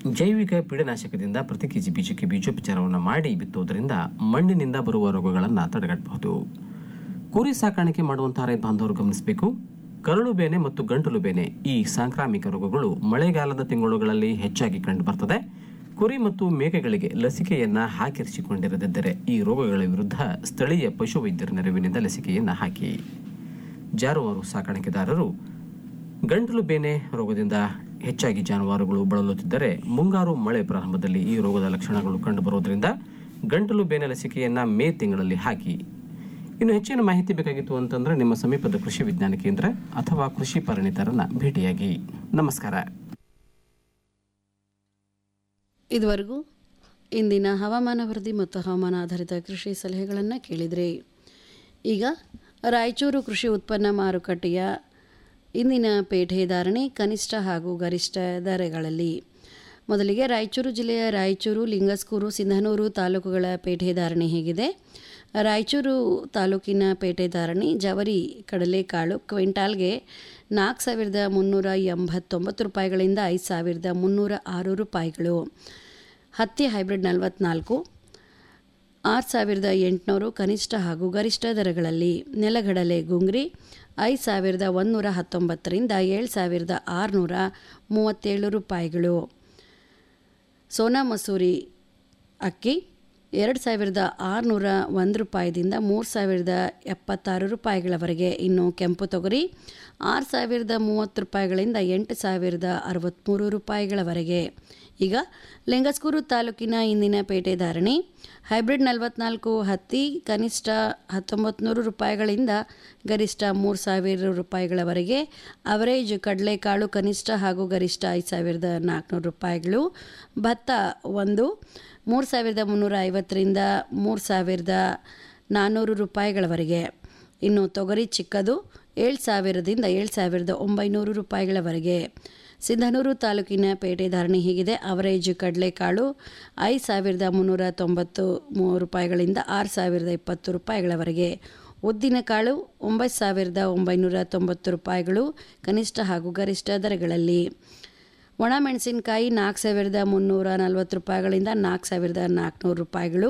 ಜೈವಿಕ ಪೀಡನಾಶಕದಿಂದ ಪ್ರತಿ ಕೆಜಿ ಬೀಜಕ್ಕೆ ಬೀಜೋಪಚಾರವನ್ನು ಮಾಡಿ ಬಿತ್ತುವುದರಿಂದ ಮಣ್ಣಿನಿಂದ ಬರುವ ರೋಗಗಳನ್ನು ತಡೆಗಟ್ಟಬಹುದು ಕುರಿ ಸಾಕಾಣಿಕೆ ಮಾಡುವಂತಹ ರೈತ ಬಾಂಧವರು ಗಮನಿಸಬೇಕು ಕರಳು ಬೇನೆ ಮತ್ತು ಗಂಟಲು ಬೇನೆ ಈ ಸಾಂಕ್ರಾಮಿಕ ರೋಗಗಳು ಮಳೆಗಾಲದ ತಿಂಗಳುಗಳಲ್ಲಿ ಹೆಚ್ಚಾಗಿ ಕಂಡುಬರ್ತದೆ ಕುರಿ ಮತ್ತು ಮೇಕೆಗಳಿಗೆ ಲಸಿಕೆಯನ್ನ ಹಾಕಿರಿಸಿಕೊಂಡಿರದಿದ್ದರೆ ಈ ರೋಗಗಳ ವಿರುದ್ಧ ಸ್ಥಳೀಯ ಪಶುವೈದ್ಯರ ನೆರವಿನಿಂದ ಲಸಿಕೆಯನ್ನು ಹಾಕಿ ಜಾನುವಾರು ಸಾಕಾಣಿಕೆದಾರರು ಗಂಟಲು ಬೇನೆ ರೋಗದಿಂದ ಹೆಚ್ಚಾಗಿ ಜಾನುವಾರುಗಳು ಬಳಲುತ್ತಿದ್ದರೆ ಮುಂಗಾರು ಮಳೆ ಪ್ರಾರಂಭದಲ್ಲಿ ಈ ರೋಗದ ಲಕ್ಷಣಗಳು ಕಂಡುಬರುವುದರಿಂದ ಗಂಟಲು ಬೇನೆ ಲಸಿಕೆಯನ್ನ ಮೇ ತಿಂಗಳಲ್ಲಿ ಹಾಕಿ ಇನ್ನು ಹೆಚ್ಚಿನ ಮಾಹಿತಿ ಬೇಕಾಗಿತ್ತು ಅಂತಂದ್ರೆ ನಿಮ್ಮ ಸಮೀಪದ ಕೃಷಿ ವಿಜ್ಞಾನ ಕೇಂದ್ರ ಅಥವಾ ಕೃಷಿ ಪರಿಣಿತರನ್ನ ಭೇಟಿಯಾಗಿ ನಮಸ್ಕಾರ ಇದುವರೆಗೂ ಇಂದಿನ ಹವಾಮಾನ ವರದಿ ಮತ್ತು ಹವಾಮಾನ ಆಧಾರಿತ ಕೃಷಿ ಸಲಹೆಗಳನ್ನು ಕೇಳಿದ್ರಿ ಈಗ ರಾಯಚೂರು ಕೃಷಿ ಉತ್ಪನ್ನ ಮಾರುಕಟ್ಟೆಯ ಇಂದಿನ ಪೇಟೆ ಧಾರಣೆ ಕನಿಷ್ಠ ಹಾಗೂ ಗರಿಷ್ಠ ದರಗಳಲ್ಲಿ ಮೊದಲಿಗೆ ರಾಯಚೂರು ಜಿಲ್ಲೆಯ ರಾಯಚೂರು ಲಿಂಗಸ್ಕೂರು ಸಿಂಧನೂರು ತಾಲೂಕುಗಳ ಪೇಟೆ ಧಾರಣೆ ಹೇಗಿದೆ ರಾಯಚೂರು ತಾಲೂಕಿನ ಪೇಟೆ ಧಾರಣೆ ಜವರಿ ಕಡಲೆಕಾಳು ಕ್ವಿಂಟಾಲ್ಗೆ ನಾಲ್ಕು ಸಾವಿರದ ಮುನ್ನೂರ ಎಂಬತ್ತೊಂಬತ್ತು ರೂಪಾಯಿಗಳಿಂದ ಐದು ಸಾವಿರದ ಮುನ್ನೂರ ಆರು ರೂಪಾಯಿಗಳು ಹತ್ತಿ ಹೈಬ್ರಿಡ್ ನಲವತ್ನಾಲ್ಕು ಆರು ಸಾವಿರದ ಎಂಟುನೂರು ಕನಿಷ್ಠ ಹಾಗೂ ಗರಿಷ್ಠ ದರಗಳಲ್ಲಿ ನೆಲಗಡಲೆ ಗುಂಗ್ರಿ ಐದು ಸಾವಿರದ ಒಂದುನೂರ ಹತ್ತೊಂಬತ್ತರಿಂದ ಏಳು ಸಾವಿರದ ಆರುನೂರ ಮೂವತ್ತೇಳು ರೂಪಾಯಿಗಳು ಸೋನಾ ಮಸೂರಿ ಅಕ್ಕಿ ಎರಡು ಸಾವಿರದ ಆರುನೂರ ಒಂದು ರೂಪಾಯಿದಿಂದ ಮೂರು ಸಾವಿರದ ಎಪ್ಪತ್ತಾರು ರೂಪಾಯಿಗಳವರೆಗೆ ಇನ್ನು ಕೆಂಪು ತೊಗರಿ ಆರು ಸಾವಿರದ ಮೂವತ್ತು ರೂಪಾಯಿಗಳಿಂದ ಎಂಟು ಸಾವಿರದ ಅರವತ್ತ್ಮೂರು ರೂಪಾಯಿಗಳವರೆಗೆ ಈಗ ಲಿಂಗಸ್ಕೂರು ತಾಲೂಕಿನ ಇಂದಿನ ಪೇಟೆ ಧಾರಣೆ ಹೈಬ್ರಿಡ್ ನಲವತ್ನಾಲ್ಕು ಹತ್ತಿ ಕನಿಷ್ಠ ಹತ್ತೊಂಬತ್ತು ನೂರು ರೂಪಾಯಿಗಳಿಂದ ಗರಿಷ್ಠ ಮೂರು ಸಾವಿರ ರೂಪಾಯಿಗಳವರೆಗೆ ಅವರೇಜ್ ಕಡಲೆಕಾಳು ಕನಿಷ್ಠ ಹಾಗೂ ಗರಿಷ್ಠ ಐದು ಸಾವಿರದ ನಾಲ್ಕುನೂರು ರೂಪಾಯಿಗಳು ಭತ್ತ ಒಂದು ಮೂರು ಸಾವಿರದ ಮುನ್ನೂರ ಐವತ್ತರಿಂದ ಮೂರು ಸಾವಿರದ ನಾನ್ನೂರು ರೂಪಾಯಿಗಳವರೆಗೆ ಇನ್ನು ತೊಗರಿ ಚಿಕ್ಕದು ಏಳು ಸಾವಿರದಿಂದ ಏಳು ಸಾವಿರದ ಒಂಬೈನೂರು ರೂಪಾಯಿಗಳವರೆಗೆ ಸಿಂಧನೂರು ತಾಲೂಕಿನ ಪೇಟೆ ಧಾರಣೆ ಹೀಗಿದೆ ಅವರೇಜ್ ಕಡಲೆಕಾಳು ಐದು ಸಾವಿರದ ಮುನ್ನೂರ ತೊಂಬತ್ತು ಮೂರು ರೂಪಾಯಿಗಳಿಂದ ಆರು ಸಾವಿರದ ಇಪ್ಪತ್ತು ರೂಪಾಯಿಗಳವರೆಗೆ ಉದ್ದಿನಕಾಳು ಒಂಬತ್ತು ಸಾವಿರದ ಒಂಬೈನೂರ ತೊಂಬತ್ತು ರೂಪಾಯಿಗಳು ಕನಿಷ್ಠ ಹಾಗೂ ಗರಿಷ್ಠ ದರಗಳಲ್ಲಿ ಒಣಮೆಣಸಿನಕಾಯಿ ನಾಲ್ಕು ಸಾವಿರದ ಮುನ್ನೂರ ನಲ್ವತ್ತು ರೂಪಾಯಿಗಳಿಂದ ನಾಲ್ಕು ಸಾವಿರದ ನಾಲ್ಕುನೂರು ರೂಪಾಯಿಗಳು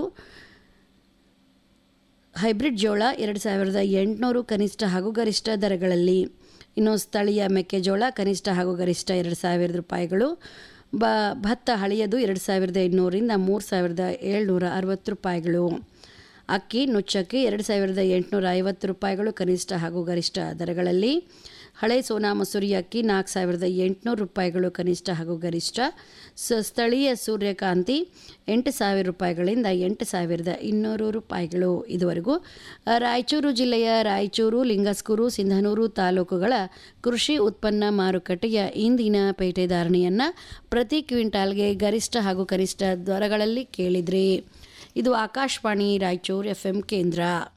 ಹೈಬ್ರಿಡ್ ಜೋಳ ಎರಡು ಸಾವಿರದ ಎಂಟುನೂರು ಕನಿಷ್ಠ ಹಾಗೂ ಗರಿಷ್ಠ ದರಗಳಲ್ಲಿ ಇನ್ನು ಸ್ಥಳೀಯ ಮೆಕ್ಕೆಜೋಳ ಕನಿಷ್ಠ ಹಾಗೂ ಗರಿಷ್ಠ ಎರಡು ಸಾವಿರದ ರೂಪಾಯಿಗಳು ಬ ಭತ್ತ ಹಳೆಯದು ಎರಡು ಸಾವಿರದ ಇನ್ನೂರಿಂದ ಮೂರು ಸಾವಿರದ ಏಳ್ನೂರ ಅರವತ್ತು ರೂಪಾಯಿಗಳು ಅಕ್ಕಿ ನುಚ್ಚಕ್ಕಿ ಎರಡು ಸಾವಿರದ ಎಂಟುನೂರ ಐವತ್ತು ರೂಪಾಯಿಗಳು ಕನಿಷ್ಠ ಹಾಗೂ ಗರಿಷ್ಠ ದರಗಳಲ್ಲಿ ಹಳೆ ಸೋನಾ ಮಸೂರಿ ಅಕ್ಕಿ ನಾಲ್ಕು ಸಾವಿರದ ಎಂಟುನೂರು ರೂಪಾಯಿಗಳು ಕನಿಷ್ಠ ಹಾಗೂ ಗರಿಷ್ಠ ಸ ಸ್ಥಳೀಯ ಸೂರ್ಯಕಾಂತಿ ಎಂಟು ಸಾವಿರ ರೂಪಾಯಿಗಳಿಂದ ಎಂಟು ಸಾವಿರದ ಇನ್ನೂರು ರೂಪಾಯಿಗಳು ಇದುವರೆಗೂ ರಾಯಚೂರು ಜಿಲ್ಲೆಯ ರಾಯಚೂರು ಲಿಂಗಸ್ಕೂರು ಸಿಂಧನೂರು ತಾಲೂಕುಗಳ ಕೃಷಿ ಉತ್ಪನ್ನ ಮಾರುಕಟ್ಟೆಯ ಇಂದಿನ ಪೇಟೆ ಧಾರಣೆಯನ್ನು ಪ್ರತಿ ಕ್ವಿಂಟಾಲ್ಗೆ ಗರಿಷ್ಠ ಹಾಗೂ ಕನಿಷ್ಠ ದರಗಳಲ್ಲಿ ಕೇಳಿದ್ರಿ ಇದು ಆಕಾಶವಾಣಿ ರಾಯಚೂರು ಎಫ್ ಎಂ ಕೇಂದ್ರ